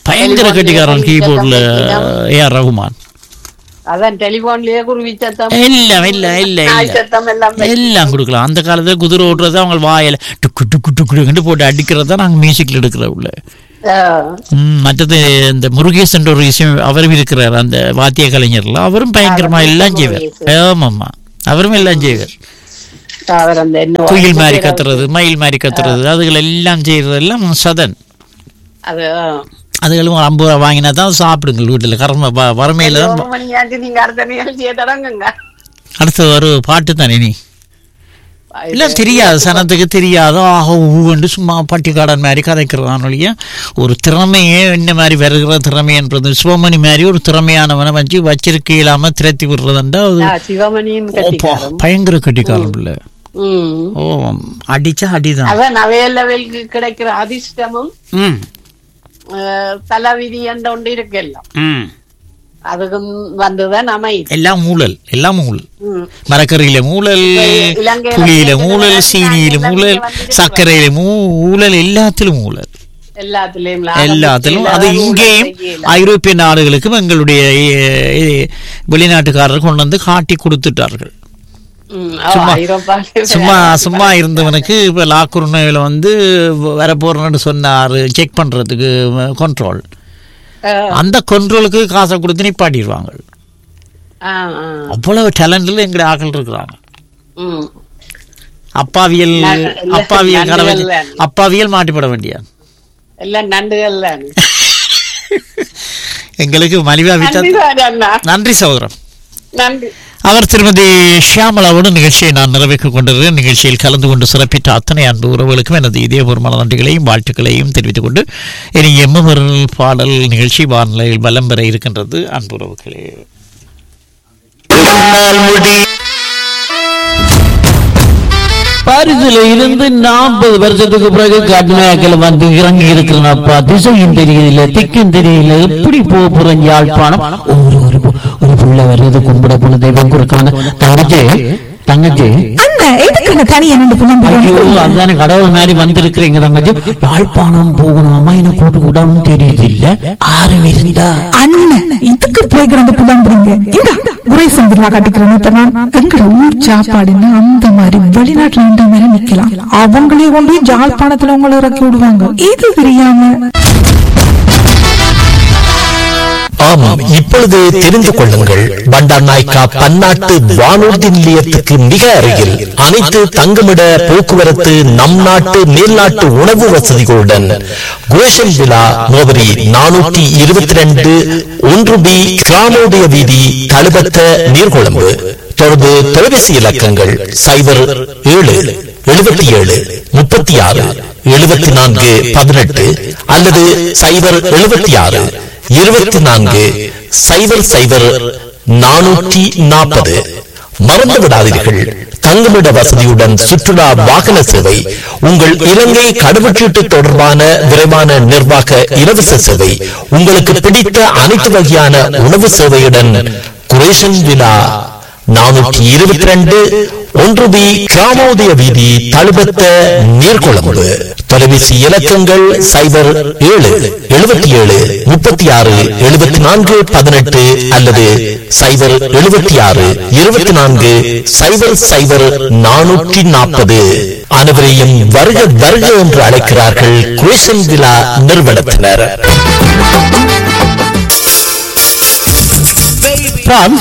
பயங்கர கட்டிக்காரன் கீபோர்டில் ஏஆர் ரகுமான் அதான் டெலிபோன்லயே குருவி சத்தம் எல்லாம் இல்ல இல்ல நாய் இல்ல சத்தம் எல்லாம் வச்சு. எல்லாம் கொடுக்கலாம் அந்த காலத்துல குதிரை ஓட்டுறது அவங்க வாயில டுக்கு டுக்கு டுக்குன்னு போட்டு அடிக்கிறது தான் நாங்கள் மியூசிக்கில் எடுக்கிற உள்ள ஆ, ம், மற்றது இந்த முருகேசன் ஒரு விஷயம் அவரும் இருக்கிறார் அந்த வாத்திய கலைஞர்ல அவரும் பயங்கரமா எல்லாம் செய்வார் ஆமாம்மா அவரும் எல்லாம் செய்வார் அவர் அந்த என்ன குயில் மாதிரி கத்துறது மயில் மாதிரி கத்துறது அதுகள் எல்லாம் செய்யறது எல்லாம் சதன் அது ஆ. அதுகளும் ஒரு ஐம்பது ரூபா வாங்கினா தான் சாப்பிடுங்க வீட்டில் கரம வ- வறுமையில தான் ஒரு மணியாச்சு நீங்க அடுத்த நிகழ்ச்சியை தொடங்குங்க அடுத்து ஒரு பாட்டு தானே நீ எல்லாம் தெரியாது சனத்துக்கு தெரியாதோ ஆஹோ ஊவண்டு சும்மா பட்டிக்காடன் மாதிரி கதைக்கிறான் ஒழிய ஒரு திறமையே என்ன மாதிரி வருகிற திறமைன்றது சிவமணி மாதிரி ஒரு திறமையானவனை வச்சு வச்சிருக்க இல்லாம திரத்தி விடுறதுண்டா அது ஆ, சிவமணியின் ஓப்பா, கட்டிக்காரன் பயங்கர கட்டிக்காரன் பிள்ளை ம் ஓ அடிச்சா அடிதான் அதான் நவைய லெவலுக்கு கிடைக்கிற அதிர்ஷ்டமும் ம் அஹ், தலைவிதி என்ற ஒன்று இருக்கு எல்லாம் ம் அதுக்கும் வந்துதான் அமையுது எல்லாம் ஊழல் எல்லாம் ஊழல் ம். மரக்கறியில ஊழல் இலங்கையில புளியில வந்து ஊழல் சீனியில இலங்கையில ஊழல் வந்து சர்க்கரையில மூ- ஊழல் எல்லாத்திலும் ஊழல் எல்லாத்துலயும் எல்லாத்திலும் அது ஊழல் இங்கேயும் செய்யலாம். ஐரோப்பிய நாடுகளுக்கும் எங்களுடைய எ- எ- வெளிநாட்டுக்காரர் கொண்டு வந்து காட்டி கொடுத்துட்டார்கள் ம், ஓ, சும்மா ஐரோப்பால சும்மா சும்மா இருந்தவனுக்கு இப்ப லாக்குர்னோவில் வந்து வரப்போறேன்னு சொன்னாரு செக் பண்றதுக்கு கண்ட்ரோல் அஹ், அந்த கண்ட்ரோலுக்கு காசை கொடுத்து நிப்பாட்டிடுவாங்க ஆ, ஆ. அவ்வளவு டேலண்ட்ல எங்க ஆக்கள் இருக்கிறாங்க ம். அப்பாவியல் ந- இல்ல, அப்பாவியல் கடவை நண்டுகள் தான். அப்பாவியல் மாட்டிப்பட வேண்டிய எல்லாம் நண்டுகள் தான் எங்களுக்கு மலிவா விட்டா நன்றி சார் அண்ணா நன்றி சகோதரம் நன்றி அவர் திருமதி ஷியாமலாவோடு நிகழ்ச்சியை நான் நிறைவேற்றிக் கொண்டிருக்கிறேன் நிகழ்ச்சியில் கலந்து கொண்டு சிறப்பித்த அத்தனை அன்பு உறவுகளுக்கும் எனது இதயபூர்வமான நன்றிகளையும் வாழ்த்துக்களையும் தெரிவித்துக் கொண்டு இனி எம்மவர் பாடல் நிகழ்ச்சி வானிலையில் பலம் பெற இருக்கின்றது அன்பு உறவுகளே பாரிஸ்ல இருந்து நாற்பது வருஷத்துக்கு பிறகு கடுமையாக்கல வந்து இறங்கி இருக்கிறனப்பா திசையும் தெரியல திக்கும் தெரியல எப்படி போக போறேன் யாழ்ப்பாணம் ஒரு ஒரு பு- ஒரு புள்ள வருது கும்பிட போன தெய்வம் கொடுக்கான தங்கச்சி தங்கச்சி அண்ணா எதுக்கு தனியா நின்று ஐயோ புலம்புறீங்க அதுதானே கடவுள் மாதிரி வந்திருக்கிறீங்க தங்கச்சி யாழ்ப்பாணம் போகணும் அம்மா என்ன கூட்டு கூடாம தெரியுது இல்ல ஆறு இருந்தா அண்ணன் இதுக்கு போய் கிடந்து புலம்புறீங்க இந்த உரை சந்திரா கட்டிக்கிறேன் எங்கட ஊர் சாப்பாடுன்னா அந்த மாதிரி வெளிநாட்டுல இந்த மாதிரி நிக்கலாம் அவங்களே கொண்டு போய் ஜாழ்ப்பாணத்துல உங்களை இறக்கி விடுவாங்க இது தெரியாம ஆமாம் இப்பொழுது தெரிந்து கொள்ளுங்கள் பண்டார் நாய்க்கா பன்னாட்டு வானூர்தி நிலையத்துக்கு மிக அருகில் அனைத்து தங்குமிட போக்குவரத்து நம் நாட்டு மேல்நாட்டு உணவு வசதிகளுடன் குரேஷன் விழா முகவரி நானூற்றி இருபத்தி ரெண்டு ஒன்று பி கிராமோதய வீதி தழுபத்த நீர்கொழும்பு தொடர்பு தொலைபேசி இலக்கங்கள் சைபர் ஏழு எழுபத்தி ஏழு முப்பத்தி ஆறு எழுபத்தி நான்கு பதினெட்டு அல்லது சைபர் எழுபத்தி ஆறு இருபத்தி நான்கு சைபர் சைபர் நானூற்றி நாற்பது மறந்து விடாதீர்கள் தங்குமிட வசதியுடன் சுற்றுலா வாகன சேவை உங்கள் இலங்கை கடவுச்சீட்டு தொடர்பான விரைவான நிர்வாக இலவச சேவை உங்களுக்கு பிடித்த அனைத்து வகையான உணவு சேவையுடன் குரேஷன் விழா நானூற்றி இருபத்தி ரெண்டு ஒன்று பி கிராமோதய வீதி தழுபத்த நீர்கொழும்பு தொலைபேசி இலக்கங்கள் சைபர் ஏழு எழுபத்தி ஏழு முப்பத்தி ஆறு எழுபத்தி நான்கு பதினெட்டு அல்லது சைபர் எழுபத்தி ஆறு இருபத்தி நான்கு சைபர் சைபர் நானூற்றி நாற்பது அனைவரையும் வருக வருக என்று அழைக்கிறார்கள் குரேஷன் விழா நிறுவனத்தினர் பிரான்ஸ்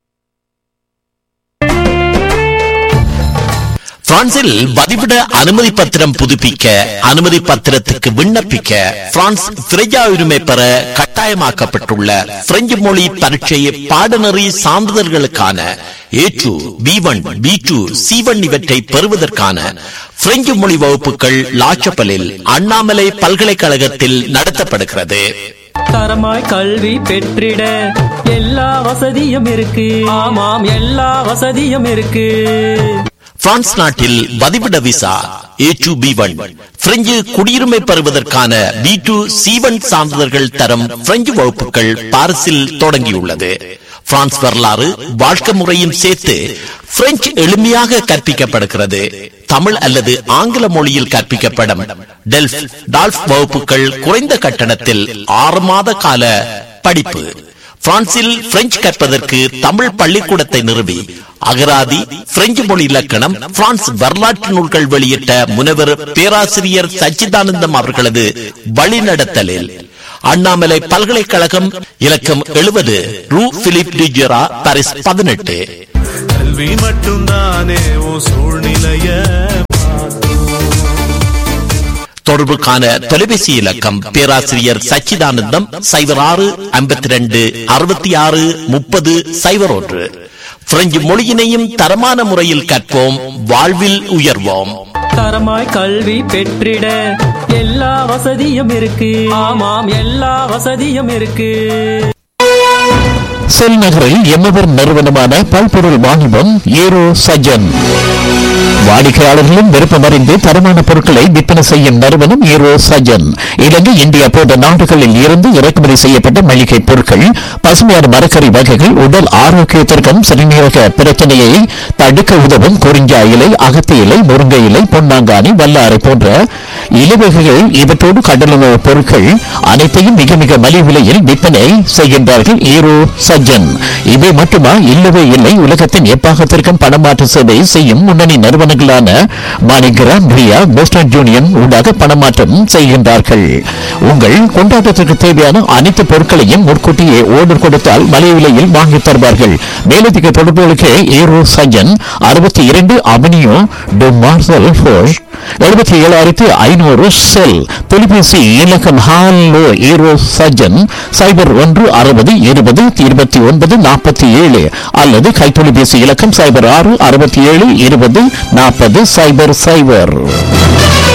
பிரான்சில் வதிவிட அனுமதி பத்திரம் புதுப்பிக்க அனுமதி பத்திரத்துக்கு விண்ணப்பிக்க பிரான்ஸ் திரையா உரிமை பெற கட்டாயமாக்கப்பட்டுள்ள பிரெஞ்சு மொழி பரீட்சை பாடநெறி சான்றிதழ்களுக்கான A two B one B two C one இவற்றை பெறுவதற்கான பிரெஞ்சு மொழி வகுப்புகள் லாச்சப்பலில் அண்ணாமலை பல்கலைக்கழகத்தில் நடத்தப்படுகிறது தரமாய் கல்வி பெற்றிட எல்லா வசதியும் இருக்கு ஆமாம் எல்லா வசதியும் இருக்கு பிரான்ஸ் நாட்டில் வதிவிட visa A two B one French குடியுரிமை பெறுவதற்கான பி டூ சி ஒன் சான்றிதழ்கள் தரம் பிரெஞ்சு வகுப்புகள் பாரிஸில் தொடங்கியுள்ளது பிரான்ஸ் வரலாறு வாழ்க்கை முறையும் சேர்த்து பிரெஞ்சு எளிமையாக கற்பிக்கப்படுகிறது தமிழ் அல்லது ஆங்கில மொழியில் கற்பிக்கப்படும் டெல்ஃப் டால்ஃப் வகுப்புகள் குறைந்த கட்டணத்தில் ஆறு மாத கால படிப்பு பிரான்சில் பிரெஞ்சு கற்பதற்கு தமிழ் பள்ளிக்கூடத்தை நிறுவி அகராதி பிரெஞ்சு மொழி இலக்கணம் பிரான்ஸ் வரலாற்று நூல்கள் வெளியிட்ட முனைவர் பேராசிரியர் சச்சிதானந்தம் அவர்களது வழிநடத்தலில் அண்ணாமலை பல்கலைக்கழகம் இலக்கம் எழுபது ரூ பிலிப் டிஜெரா பாரிஸ் பதினெட்டு கல்வி மட்டும்தானே உன் சூழ்நிலைய தொடர்புக்கான தொலைபேசி இலக்கம் பேராசிரியர் சச்சிதானந்தம் சைபர் ஆறு ஐம்பத்தி ரெண்டு அறுபத்தி ஆறு முப்பது சைபர் ஒன்று பிரெஞ்சு மொழியினையும் தரமான முறையில் கற்போம் வாழ்வில் உயர்வோம் தரமாய் கல்வி பெற்றிட எல்லா வசதியும் இருக்கு ஆமாம் எல்லா வசதியும் இருக்கு செல் நகரில் எம்மவர் நிறுவனமான பல்பொருள் வாணிபம் ஏரோ சஜன் வாடிக்கையாளர்களும் விருப்பமறிந்து தரமான பொருட்களை விற்பனை செய்யும் நிறுவனம் ஏரோ சஜன் இலங்கை இந்தியா போன்ற நாடுகளில் இருந்து இறக்குமதி செய்யப்பட்ட மளிகை பொருட்கள் பசுமையான மரக்கறி வகைகள் உடல் ஆரோக்கியத்திற்கும் சிறுநீரக பிரச்சனையை தடுக்க உதவும் குறிஞ்சா இலை அகத்தி இலை முருங்கை இலை பொன்னாங்கானி வல்லாரை போன்ற இலைவகைகள் இவற்றோடு கடலுணவு பொருட்கள் அனைத்தையும் மிக மிக மலிவு விலையில் விற்பனை செய்கின்றார்கள் ஈரோ சஜ்ஜன் இவை மட்டுமா இல்லவே இல்லை உலகத்தின் எப்பாகத்திற்கும் பணமாற்று சேவை செய்யும் முன்னணி நிறுவனங்களான மாணிகிராம் ரியா வெஸ்டர்ன் யூனியன் ஊடாக பணமாற்றம் செய்கின்றார்கள் உங்கள் கொண்டாட்டத்திற்கு தேவையான அனைத்து பொருட்களையும் முன்கூட்டியே ஓர்டர் கொடுத்தால் மலிவு விலையில் வாங்கி தருவார்கள் மேலதிக தொடர்புகளுக்கு ஈரோ சஜ்ஜன் அறுபத்தி இரண்டு அவனியோ டு மார்சல் ஃபோஷ் எழுபத்தி ஏழாயிரத்தி ஐநூறு செல் தொலைபேசி இலக்கம் ஹாலோ ஈரோ சஜன் சைபர் ஒன்று அறுபது இருபது இருபத்தி ஒன்பது நாற்பத்தி ஏழு அல்லது கைத்தொலைபேசி இலக்கம் சைபர் ஆறு அறுபத்தி ஏழு இருபது நாற்பது சைபர் சைபர்